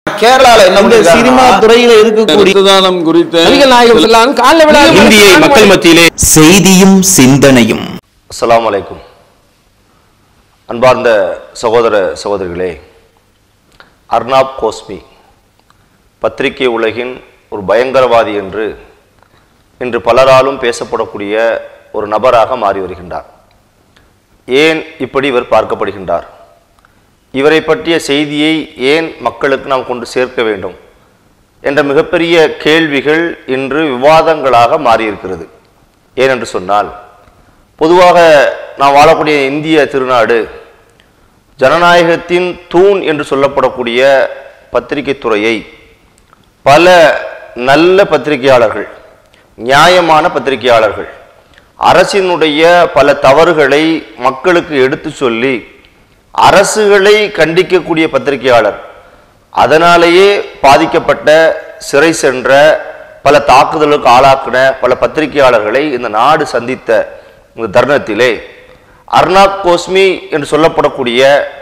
கேரளால என்ன இந்த பண்ணிருக்காங்கன்னா, சினிமா துறையில இருக்கக்கூடிய ரத்ததானம் குறித்த நபிகள் நாயகம் சொல்லாங்க காலைல விழா இந்தியை மக்கள் மத்தியிலே செய்தியும் சிந்தனையும் அஸ்ஸலாமு அலைக்கும் அன்பார்ந்த சகோதர சகோதரிகளே அர்னாப் கோஸ்மி பத்திரிகை உலகின் ஒரு பயங்கரவாதி என்று இன்று பலராலும் பேசப்படக்கூடிய ஒரு நபராக மாறி வருகின்றார் ஏன் இப்படி இவர் பார்க்கப்படுகின்றார் இவரை பற்றிய செய்தியை ஏன் மக்களுக்கு நாம் கொண்டு சேர்க்க வேண்டும் என்ற மிகப்பெரிய கேள்விகள் இன்று விவாதங்களாக மாறியிருக்கிறது ஏனென்று சொன்னால் பொதுவாக நாம் வாழக்கூடிய இந்திய திருநாடு ஜனநாயகத்தின் தூண் என்று சொல்லப்படக்கூடிய பத்திரிகை துறையை பல நல்ல பத்திரிகையாளர்கள் நியாயமான பத்திரிகையாளர்கள் அரசினுடைய பல தவறுகளை மக்களுக்கு எடுத்து சொல்லி அரசுகளை கண்டிக்கக்கூடிய பத்திரிகையாளர் அதனாலேயே பாதிக்கப்பட்ட சிறை சென்ற பல தாக்குதலுக்கு ஆளாக்கின பல பத்திரிகையாளர்களை இந்த நாடு சந்தித்த இந்த தருணத்திலே அர்னாப் கோஸ்மி என்று சொல்லப்படக்கூடிய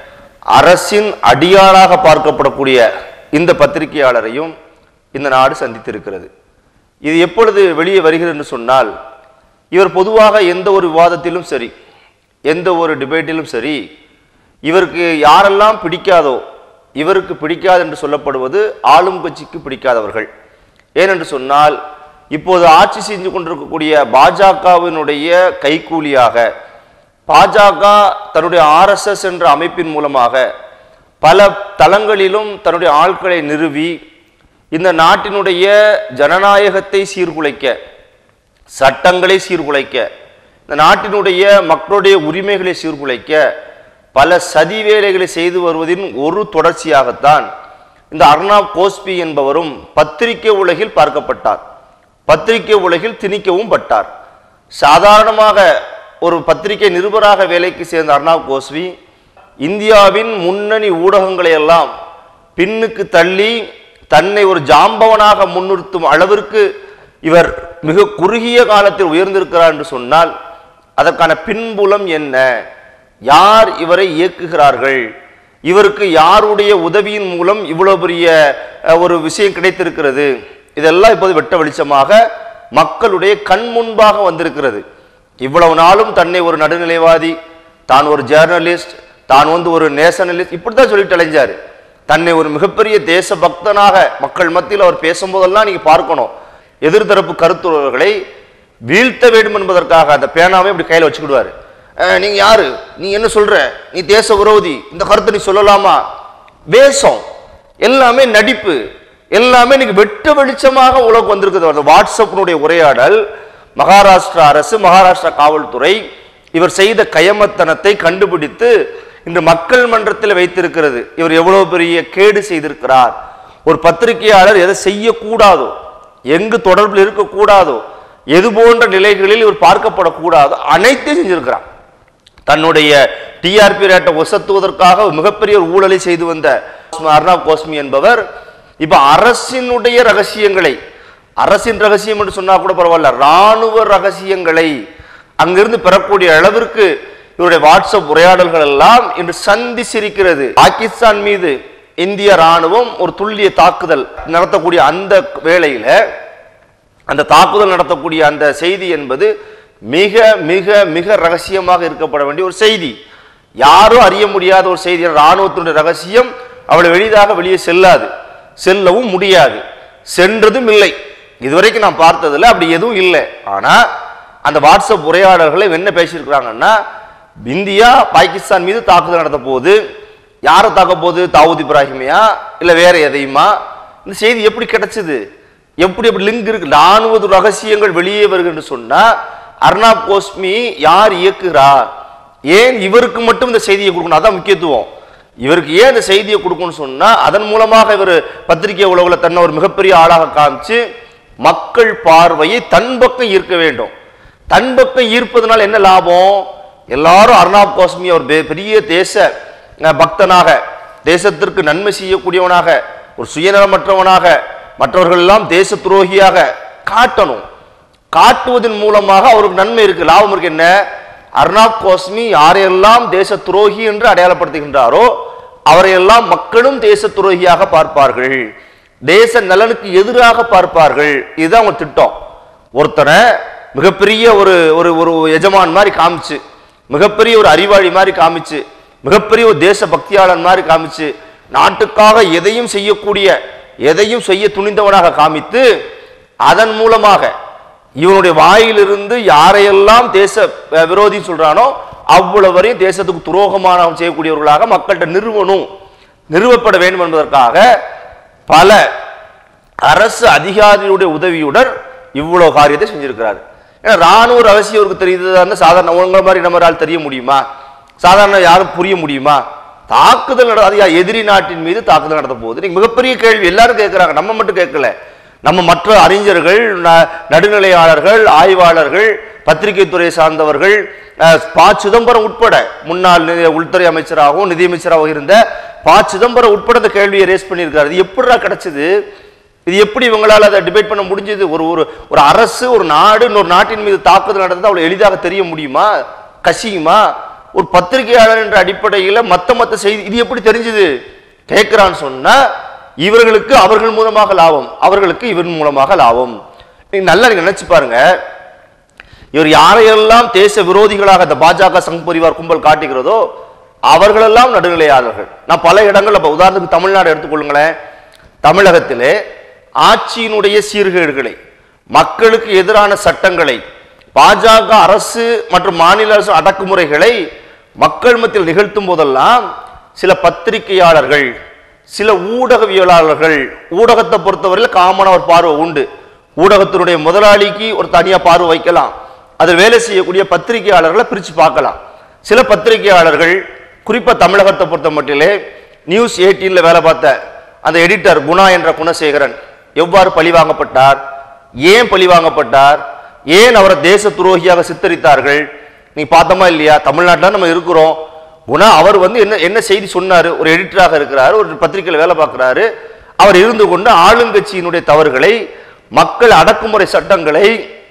அரசின் அடியாளாக பார்க்கப்படக்கூடிய இந்த பத்திரிகையாளரையும் இந்த நாடு சந்தித்திருக்கிறது இது எப்பொழுது வெளியே வருகிறது என்று சொன்னால் இவர் பொதுவாக எந்த ஒரு விவாதத்திலும் சரி எந்த ஒரு டிபேட்டிலும் சரி இவருக்கு யாரெல்லாம் பிடிக்காதோ இவருக்கு பிடிக்காது என்று சொல்லப்படுவது ஆளும் கட்சிக்கு பிடிக்காதவர்கள் ஏனென்று சொன்னால் இப்போது ஆட்சி செஞ்சு கொண்டிருக்கக்கூடிய பாஜகவினுடைய கைக்கூலியாக பாஜக தன்னுடைய ஆர்எஸ்எஸ் என்ற அமைப்பின் மூலமாக பல தளங்களிலும் தன்னுடைய ஆட்களை நிறுவி இந்த நாட்டினுடைய ஜனநாயகத்தை சீர்குலைக்க சட்டங்களை சீர்குலைக்க இந்த நாட்டினுடைய மக்களுடைய உரிமைகளை சீர்குலைக்க பல சதி வேலைகளை செய்து வருவதின் ஒரு தொடர்ச்சியாகத்தான் இந்த அர்னாப் கோஸ்பி என்பவரும் பத்திரிகை உலகில் பார்க்கப்பட்டார் பத்திரிகை உலகில் திணிக்கவும் பட்டார் சாதாரணமாக ஒரு பத்திரிகை நிருபராக வேலைக்கு சேர்ந்த அர்னாப் கோஸ்வி இந்தியாவின் முன்னணி ஊடகங்களை எல்லாம் பின்னுக்கு தள்ளி தன்னை ஒரு ஜாம்பவனாக முன்னிறுத்தும் அளவிற்கு இவர் மிக குறுகிய காலத்தில் உயர்ந்திருக்கிறார் என்று சொன்னால் அதற்கான பின்புலம் என்ன யார் இவரை இயக்குகிறார்கள் இவருக்கு யாருடைய உதவியின் மூலம் இவ்வளவு பெரிய அஹ், ஒரு விஷயம் கிடைத்திருக்கிறது இதெல்லாம் இப்போது வெட்ட வெளிச்சமாக மக்களுடைய கண் முன்பாக வந்திருக்கிறது இவ்வளவு நாளும் தன்னை ஒரு நடுநிலைவாதி தான் ஒரு ஜேர்னலிஸ்ட் தான் வந்து ஒரு நேஷனலிஸ்ட் இப்படித்தான் சொல்லிட்டு அலைஞ்சாரு தன்னை ஒரு மிகப்பெரிய தேசபக்தனாக மக்கள் மத்தியில் அவர் பேசும்போதெல்லாம் நீங்க பார்க்கணும் எதிர்த்தரப்பு கருத்துறவர்களை வீழ்த்த வேண்டும் என்பதற்காக அந்த பேனாவை இப்படி கையில் வச்சுக்கிடுவாரு அஹ், நீங்க யாரு நீ என்ன சொல்ற நீ தேச விரோதி இந்த கருத்தை நீ சொல்லலாமா வேஷம் எல்லாமே நடிப்பு எல்லாமே நீங்க வெட்ட வெளிச்சமாக உலகம் வந்திருக்குது அந்த வாட்ஸ்அப்பினுடைய உரையாடல் மகாராஷ்டிரா அரசு மகாராஷ்டிரா காவல்துறை இவர் செய்த கயமத்தனத்தை கண்டுபிடித்து இன்று மக்கள் மன்றத்தில் வைத்திருக்கிறது இவர் எவ்வளவு பெரிய கேடு செய்திருக்கிறார் ஒரு பத்திரிகையாளர் எதை செய்யக்கூடாதோ எங்கு தொடர்பில் இருக்கக்கூடாதோ எது போன்ற நிலைகளில் இவர் பார்க்கப்படக்கூடாதோ அனைத்தையும் செஞ்சிருக்கிறார் தன்னுடைய டிஆர்பி ரேட்டை ஒசத்துவதற்காக மிகப்பெரிய ஒரு ஊழலை செய்து வந்த அர்னாப் கோஸ்மி என்பவர் இப்ப அரசினுடைய ரகசியங்களை அரசின் ரகசியம் என்று சொன்னா கூட பரவாயில்ல ராணுவ ரகசியங்களை அங்கிருந்து பெறக்கூடிய அளவிற்கு இவருடைய வாட்ஸ்அப் உரையாடல்கள் எல்லாம் இன்று சந்தி சிரிக்கிறது பாகிஸ்தான் மீது இந்திய ராணுவம் ஒரு துல்லிய தாக்குதல் நடத்தக்கூடிய அந்த வேளையில அந்த தாக்குதல் நடத்தக்கூடிய அந்த செய்தி என்பது மிக மிக மிக ரகசியமாக இருக்கப்பட வேண்டிய ஒரு செய்தி யாரும் அறிய முடியாத ஒரு செய்தி ராணுவத்தினுடைய ரகசியம் அவ்வளவு எளிதாக வெளியே செல்லாது செல்லவும் முடியாது சென்றதும் இல்லை இதுவரைக்கும் நான் பார்த்ததுல அப்படி எதுவும் இல்லை ஆனா அந்த வாட்ஸ்அப் உரையாடல்களை என்ன பேசியிருக்கிறாங்கன்னா இந்தியா பாகிஸ்தான் மீது தாக்குதல் நடத்த போகுது யாரை தாக்க போகுது தாவூத் இப்ராஹிமையா இல்ல வேற எதையுமா இந்த செய்தி எப்படி கிடைச்சது எப்படி எப்படி லிங்க் இருக்கு ராணுவ ரகசியங்கள் வெளியே வருகிறது சொன்னா அர்னாப் கோஸ்மி யார் இயக்குகிறார் ஏன் இவருக்கு மட்டும் இந்த செய்தியை கொடுக்கணும் அதான் முக்கியத்துவம் இவருக்கு ஏன் இந்த செய்தியை கொடுக்கணும்னு சொன்னா அதன் மூலமாக இவர் பத்திரிகை உலகில் தன்னை ஒரு மிகப்பெரிய ஆளாக காமிச்சு மக்கள் பார்வையை தன் பக்கம் ஈர்க்க வேண்டும் தன் பக்கம் ஈர்ப்பதனால என்ன லாபம் எல்லாரும் அர்னாப் கோஸ்மி அவர் பெ- பெரிய தேச அஹ், பக்தனாக தேசத்திற்கு நன்மை செய்யக்கூடியவனாக ஒரு சுயநலமற்றவனாக மற்றவர்கள் எல்லாம் தேச துரோகியாக காட்டணும் காட்டுவதன் மூலமாக அவருக்கு நன்மை இருக்கு லாபம் இருக்கு என்ன அர்னாப் கோஸ்மி யாரையெல்லாம் தேச துரோகி என்று அடையாளப்படுத்துகின்றாரோ அவரையெல்லாம் மக்களும் தேச துரோகியாக பார்ப்பார்கள் தேச நலனுக்கு எதிராக பார்ப்பார்கள் இதுதான் அவங்க திட்டம் ஒருத்தனை மிகப்பெரிய ஒரு ஒரு ஒரு எஜமான் மாதிரி காமிச்சு மிகப்பெரிய ஒரு அறிவாளி மாதிரி காமிச்சு மிகப்பெரிய ஒரு தேச பக்தியாளன் மாதிரி காமிச்சு நாட்டுக்காக எதையும் செய்யக்கூடிய எதையும் செய்ய துணிந்தவனாக காமித்து அதன் மூலமாக இவனுடைய வாயிலிருந்து யாரையெல்லாம் தேச அஹ், விரோதி சொல்றானோ அவ்வளவரையும் தேசத்துக்கு துரோகமான செய்யக்கூடியவர்களாக மக்கள்கிட்ட நிறுவனும் நிறுவப்பட வேண்டும் என்பதற்காக பல அரசு அதிகாரிகளுடைய உதவியுடன் இவ்வளவு காரியத்தை செஞ்சிருக்கிறார் ஏன்னா ராணுவ ரகசியம் அவருக்கு தெரியுது சாதாரண உங்களை மாதிரி நம்மளால் தெரிய முடியுமா சாதாரண யாரும் புரிய முடியுமா தாக்குதல் நட அது யா- எதிரி நாட்டின் மீது தாக்குதல் நடத்த போகுது நீங்க மிகப்பெரிய கேள்வி எல்லாரும் கேட்கிறாங்க நம்ம மட்டும் கேட்கல நம்ம மற்ற அறிஞர்கள் ந- நடுநிலையாளர்கள் ஆய்வாளர்கள் பத்திரிகை துறை சார்ந்தவர்கள் அஹ், ப சிதம்பரம் உட்பட முன்னாள் நி- உள்துறை அமைச்சராகவும் நிதியமைச்சராகவும் இருந்த ப சிதம்பரம் உட்பட இந்த கேள்வியை ரேஸ் பண்ணியிருக்காரு இது எப்படிடா கிடைச்சது இது எப்படி இவங்களால அதை டிபேட் பண்ண முடிஞ்சது ஒரு ஒரு ஒரு அரசு ஒரு நாடு இன்னொரு நாட்டின் மீது தாக்குதல் நடந்தது அவ்வளவு எளிதாக தெரிய முடியுமா கசியுமா ஒரு பத்திரிகையாளர் என்ற அடிப்படையில் மத்த மத்த செய்தி இது எப்படி தெரிஞ்சது கேட்கிறான்னு சொன்னா இவர்களுக்கு அவர்கள் மூலமாக லாபம் அவர்களுக்கு இவன் மூலமாக லாபம் நீங்க நல்லா நீங்க நினைச்சு பாருங்க இவர் யாரையெல்லாம் தேச விரோதிகளாக இந்த பாஜக சங் பரிவார் கும்பல் காட்டுகிறதோ அவர்களெல்லாம் நடுநிலையாளர்கள் நான் பல இடங்கள்ல இப்ப உதாரணத்துக்கு தமிழ்நாடு எடுத்துக்கொள்ளுங்களேன் தமிழகத்திலே ஆட்சியினுடைய சீர்கேடுகளை மக்களுக்கு எதிரான சட்டங்களை பாஜக அரசு மற்றும் மாநில அரசு அடக்குமுறைகளை மக்கள் மத்தியில் நிகழ்த்தும் போதெல்லாம் சில பத்திரிகையாளர்கள் சில ஊடகவியலாளர்கள் ஊடகத்தை பொறுத்தவரையில் காமன ஒரு பார்வை உண்டு ஊடகத்தினுடைய முதலாளிக்கு ஒரு தனியா பார்வை வைக்கலாம் அதில் வேலை செய்யக்கூடிய பத்திரிகையாளர்களை பிரிச்சு பார்க்கலாம் சில பத்திரிகையாளர்கள் குறிப்பா தமிழகத்தை பொறுத்த மட்டிலே நியூஸ் எயிட்டீன்ல வேலை பார்த்த அந்த எடிட்டர் குணா என்ற குணசேகரன் எவ்வாறு பழிவாங்கப்பட்டார் ஏன் பழிவாங்கப்பட்டார் ஏன் அவரை தேச துரோகியாக சித்தரித்தார்கள் நீ பார்த்தோமா இல்லையா தமிழ்நாட்டில் நம்ம இருக்கிறோம் குணா அவர் வந்து என்ன என்ன செய்தி சொன்னாரு ஒரு எடிட்டராக இருக்கிறார் ஒரு பத்திரிகையில் வேலை பார்க்கிறாரு அவர் இருந்து கொண்டு ஆளுங்கட்சியினுடைய தவறுகளை மக்கள் அடக்குமுறை சட்டங்களை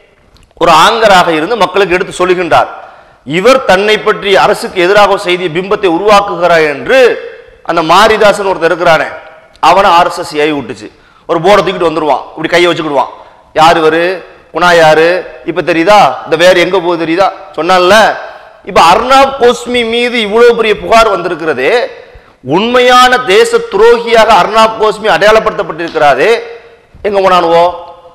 ஒரு ஆங்கராக இருந்து மக்களுக்கு எடுத்து சொல்லுகின்றார் இவர் தன்னை பற்றி அரசுக்கு எதிராக ஒரு செய்தி பிம்பத்தை உருவாக்குகிறார் என்று அந்த மாரிதாசன் ஒருத்தர் இருக்கிறானே அவனை ஆர்எஸ்எஸ் ஏவி விட்டுச்சு ஒரு போர்டை தூக்கிட்டு வந்துருவான் இப்படி கையை வச்சுக்கிடுவான் யார் இவரு குணா யாரு இப்ப தெரியுதா இந்த வேற எங்க போகுது தெரியுதா சொன்னான்ல இப்ப அர்ணாப் கோஸ்மி மீது இவ்வளவு பெரிய புகார் வந்திருக்கிறது உண்மையான தேச துரோகியாக அர்ணாப் கோஸ்மி அடையாளப்படுத்தப்பட்டிருக்கிறாரே எங்க போனானுவோ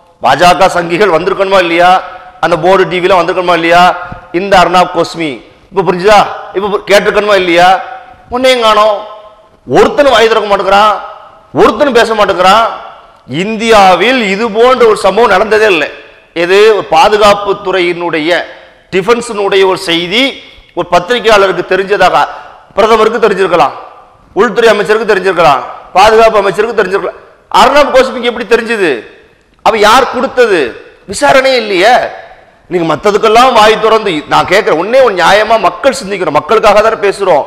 பாஜக சங்கிகள் வந்திருக்கணுமா இல்லையா அந்த போர்டு டிவில வந்திருக்கணுமா இல்லையா இந்த அர்ணாப் கோஸ்மி இப்ப புரிஞ்சுதா இப்ப கேட்டிருக்கணுமா இல்லையா ஒன்னையும் காணோம் ஒருத்தனும் வாய் திறக்க மாட்டேங்கிறான் ஒருத்தனும் பேச மாட்டேங்கிறான் இந்தியாவில் இது போன்ற ஒரு சம்பவம் நடந்ததே இல்லை இது ஒரு பாதுகாப்பு துறையினுடைய டிஃபென்ஸினுடைய ஒரு செய்தி ஒரு பத்திரிகையாளருக்கு தெரிஞ்சதாக பிரதமருக்கு தெரிஞ்சிருக்கலாம் உள்துறை அமைச்சருக்கு தெரிஞ்சிருக்கலாம் பாதுகாப்பு அமைச்சருக்கு தெரிஞ்சிருக்கலாம் அர்ணாப் கோஸ்மிக்கு எப்படி தெரிஞ்சது அவ யார் கொடுத்தது விசாரணையே இல்லையே நீங்க மத்ததுக்கெல்லாம் வாய் திறந்து நான் கேட்கிறேன் ஒன்னே ஒரு நியாயமா மக்கள் சிந்திக்கிறோம் மக்களுக்காக தானே பேசுறோம்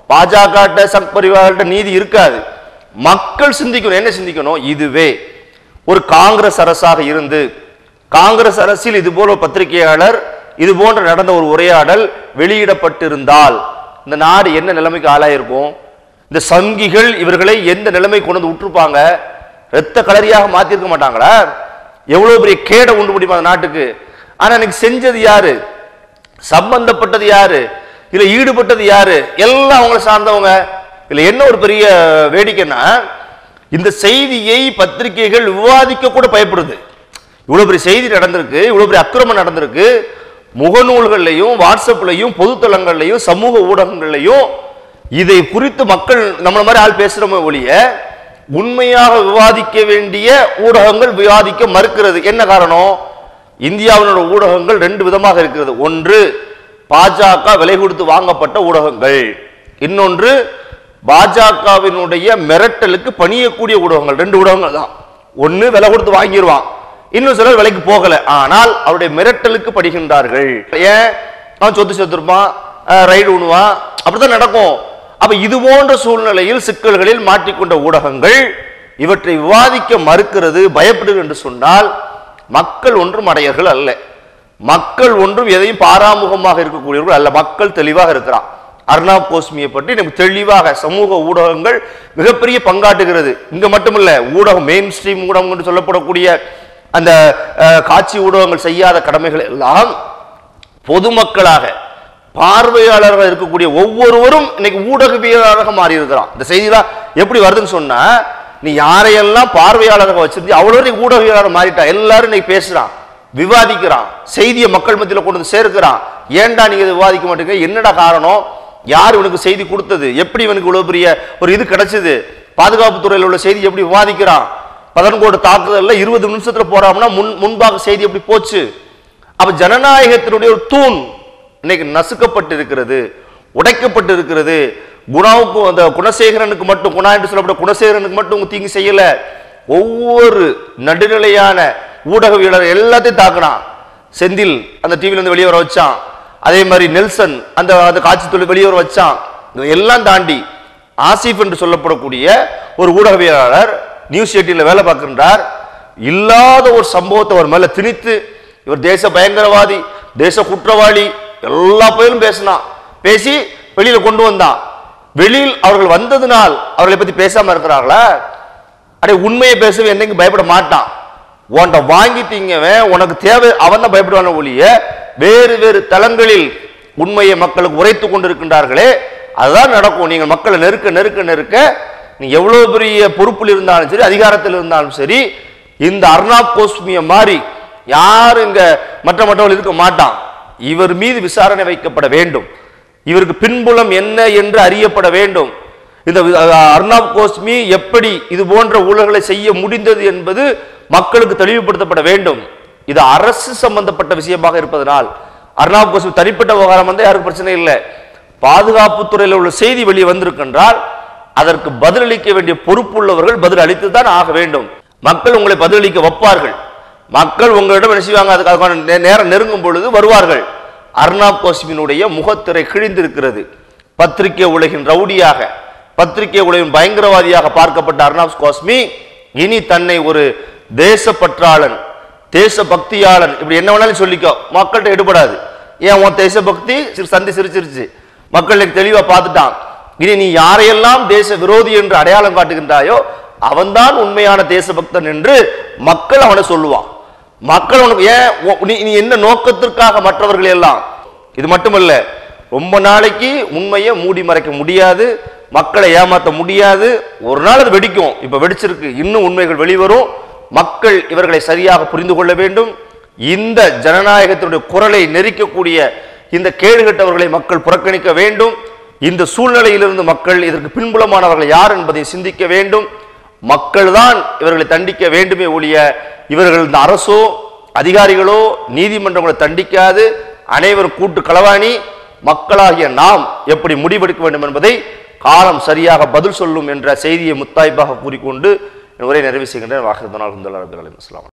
பாஜக சங் பரிவார்கிட்ட நீதி இருக்காது மக்கள் சிந்திக்கணும் என்ன சிந்திக்கணும் இதுவே ஒரு காங்கிரஸ் அரசாக இருந்து காங்கிரஸ் அரசில் இது போல ஒரு பத்திரிகையாளர் இது போன்ற நடந்த ஒரு உரையாடல் வெளியிடப்பட்டிருந்தால் இந்த நாடு என்ன நிலைமைக்கு ஆளாயிருக்கும் இந்த சங்கிகள் இவர்களை எந்த நிலைமை கொண்டு வந்து விட்டுருப்பாங்க ரத்த கலரியாக மாத்திருக்க மாட்டாங்களா எவ்வளவு பெரிய கேடை உண்டு முடியுமா அந்த நாட்டுக்கு ஆனா இன்னைக்கு செஞ்சது யாரு சம்பந்தப்பட்டது யாரு இதுல ஈடுபட்டது யாரு எல்லாம் அவங்கள சார்ந்தவங்க இதுல என்ன ஒரு பெரிய வேடிக்கைன்னா இந்த செய்தியை பத்திரிகைகள் விவாதிக்க கூட பயப்படுது இவ்வளவு பெரிய செய்தி நடந்திருக்கு இவ்வளவு பெரிய அக்கிரமம் நடந்திருக்கு முகநூல்கள்லையும் வாட்ஸ்அப்லையும் பொதுத்தளங்கள்லையும் சமூக ஊடகங்கள்லையும் இதை குறித்து மக்கள் நம்மள மாதிரி ஆள் பேசுறோமே ஒழிய உண்மையாக விவாதிக்க வேண்டிய ஊடகங்கள் விவாதிக்க மறுக்கிறது என்ன காரணம் இந்தியாவினோட ஊடகங்கள் ரெண்டு விதமாக இருக்கிறது ஒன்று பாஜக விலை கொடுத்து வாங்கப்பட்ட ஊடகங்கள் இன்னொன்று பாஜகவினுடைய மிரட்டலுக்கு பணியக்கூடிய ஊடகங்கள் ரெண்டு ஊடகங்கள் தான் ஒன்னு விலை கொடுத்து வாங்கிடுவான் இன்னும் சிலர் விலைக்கு போகல ஆனால் அவருடைய மிரட்டலுக்கு படுகின்றார்கள் ஏன் அவன் சொத்து சொத்துருப்பான் ரைடு உண்ணுவான் அப்படித்தான் நடக்கும் அப்ப இது போன்ற சூழ்நிலையில் சிக்கல்களில் மாட்டிக்கொண்ட ஊடகங்கள் இவற்றை விவாதிக்க மறுக்கிறது பயப்படுகிறது என்று சொன்னால் மக்கள் ஒன்றும் அடையர்கள் அல்ல மக்கள் ஒன்றும் எதையும் பாராமுகமாக இருக்கக்கூடியவர்கள் அல்ல மக்கள் தெளிவாக இருக்கிறான் அர்ணாப் கோஸ்மியை பற்றி நமக்கு தெளிவாக சமூக ஊடகங்கள் மிகப்பெரிய பங்காற்றுகிறது இங்க மட்டுமல்ல ஊடகம் மெயின் ஸ்ட்ரீம் ஊடகம் என்று சொல்லப்படக்கூடிய அந்த அஹ், காட்சி ஊடகங்கள் செய்யாத கடமைகள் எல்லாம் பொதுமக்களாக பார்வையாளராக இருக்கக்கூடிய ஒவ்வொருவரும் இன்னைக்கு ஊடகவியலாளராக மாறி இருக்கிறான் இந்த செய்திலாம் எப்படி வருதுன்னு சொன்னா நீ யாரையெல்லாம் பார்வையாளராக வச்சிருந்தி அவ்வளோ நீ ஊடகவியலாளர் மாறிட்டா எல்லாரும் இன்னைக்கு பேசுறான் விவாதிக்கிறான் செய்தியை மக்கள் மத்தியில் கொண்டு வந்து சேர்க்கிறான் ஏன்டா நீங்க இதை விவாதிக்க மாட்டீங்க என்னடா காரணம் யார் இவனுக்கு செய்தி கொடுத்தது எப்படி இவனுக்கு இவ்வளவு பெரிய ஒரு இது கிடைச்சது பாதுகாப்பு துறையில் உள்ள செய்தி எப்படி விவாதிக்கிறான் பதன்கோடு தாக்குதல்ல இருபது நிமிஷத்துல போறாங்கன்னா முன் முன்பாக செய்தி எப்படி போச்சு அப்ப ஜனநாயகத்தினுடைய ஒரு தூண் இன்னைக்கு நசுக்கப்பட்டு இருக்கிறது உடைக்கப்பட்டு இருக்கிறது குணாவுக்கு அந்த குணசேகரனுக்கு மட்டும் குணா என்று சொல்லப்பட்ட குணசேகரனுக்கு மட்டும் உங்க தீங்கு செய்யல ஒவ்வொரு நடுநிலையான ஊடகவியலர் எல்லாத்தையும் தாக்குனான் செந்தில் அந்த டிவில இருந்து வெளியே வர வச்சான் அதே மாதிரி நெல்சன் அந்த அந்த காட்சி தொழில் வெளியே வர வச்சான் இதை எல்லாம் தாண்டி ஆசிஃப் என்று சொல்லப்படக்கூடிய ஒரு ஊடகவியலாளர் நியூஸ் எயிட்டில் வேலை பார்க்கின்றார் இல்லாத ஒரு சம்பவத்தை அவர் மேல திணித்து இவர் தேச பயங்கரவாதி தேச குற்றவாளி எல்லா பேரும் பேசினான் பேசி வெளியில கொண்டு வந்தான் வெளியில் அவர்கள் வந்ததினால் அவர்களை பத்தி பேசாம இருக்கிறார்களா அடே உண்மையை பேசவே என்னைக்கு பயப்பட மாட்டான் உன்கிட்ட வாங்கிட்டீங்கவன் உனக்கு தேவை அவன் தான் பயப்படுவான ஒழிய வேறு வேறு தளங்களில் உண்மையை மக்களுக்கு உரைத்து கொண்டிருக்கின்றார்களே அதுதான் நடக்கும் நீங்கள் மக்களை நெருக்க நெருக்க நெருக்க நீ எவ்வளவு பெரிய பொறுப்பில் இருந்தாலும் சரி அதிகாரத்தில் இருந்தாலும் சரி இந்த அர்ணாப் கோஸ்மிய மாதிரி யாரும் இங்க மற்ற மற்றவர்கள் இருக்க மாட்டான் இவர் மீது விசாரணை வைக்கப்பட வேண்டும் இவருக்கு பின்புலம் என்ன என்று அறியப்பட வேண்டும் இந்த வி- அஹ் அர்ணாப் கோஸ்மி எப்படி இது போன்ற ஊழல்களை செய்ய முடிந்தது என்பது மக்களுக்கு தெளிவுபடுத்தப்பட வேண்டும் இது அரசு சம்பந்தப்பட்ட விஷயமாக இருப்பதனால் அர்ணாப் கோஸ்மி தனிப்பட்ட விவகாரம் வந்து யாருக்கும் பிரச்சனை இல்லை பாதுகாப்பு துறையில் உள்ள செய்தி வெளியே வந்திருக்கின்றால் அதற்கு பதிலளிக்க வேண்டிய பொறுப்புள்ளவர்கள் பதில் அளித்து தான் ஆக வேண்டும் மக்கள் உங்களை பதிலளிக்க வைப்பார்கள் மக்கள் உங்களிடம் என்ன செய்வாங்க அதுக்கான நே- நேரம் நெருங்கும் பொழுது வருவார்கள் அர்ணாப் கோஸ்மியினுடைய முகத்திரை கிழிந்திருக்கிறது பத்திரிகை உலகின் ரவுடியாக பத்திரிகை உலகின் பயங்கரவாதியாக பார்க்கப்பட்ட அர்ணாப் கோஸ்மி இனி தன்னை ஒரு தேசப்பற்றாளன் தேச பக்தியாளன் இப்படி என்ன வேணாலும் சொல்லிக்கோ மக்கள்கிட்ட எடுபடாது ஏன் உன் தேசபக்தி சிறு சந்தி சிரிச்சிருச்சு மக்கள் இன்னைக்கு தெளிவா பார்த்துட்டான் இனி நீ யாரையெல்லாம் தேச விரோதி என்று அடையாளம் காட்டுகின்றாயோ அவன்தான் உண்மையான தேசபக்தன் என்று மக்கள் அவனை சொல்லுவான் மக்கள் உனக்கு ஏன் உ- நீ நீ என்ன நோக்கத்திற்காக மற்றவர்கள் எல்லாம் இது மட்டுமல்ல ரொம்ப நாளைக்கு உண்மையை மூடி மறைக்க முடியாது மக்களை ஏமாற்ற முடியாது ஒரு நாள் அது வெடிக்கும் இப்ப வெடிச்சிருக்கு இன்னும் உண்மைகள் வெளிவரும் மக்கள் இவர்களை சரியாக புரிந்து கொள்ள வேண்டும் இந்த ஜனநாயகத்தினுடைய குரலை நெரிக்கக்கூடிய இந்த கேடுகட்டவர்களை மக்கள் புறக்கணிக்க வேண்டும் இந்த சூழ்நிலையிலிருந்து மக்கள் இதற்கு பின்புலமானவர்கள் யார் என்பதை சிந்திக்க வேண்டும் மக்கள்தான் இவர்களை தண்டிக்க வேண்டுமே ஒழிய இவர்கள் இந்த அரசோ அதிகாரிகளோ நீதிமன்றங்களோ தண்டிக்காது அனைவரும் கூட்டு களவாணி மக்களாகிய நாம் எப்படி முடிவெடுக்க வேண்டும் என்பதை காலம் சரியாக பதில் சொல்லும் என்ற செய்தியை முத்தாய்ப்பாக கூறிக்கொண்டு என் உரை நிறைவு செய்கின்றேன் வாஹிதனால் அஸ்லாம்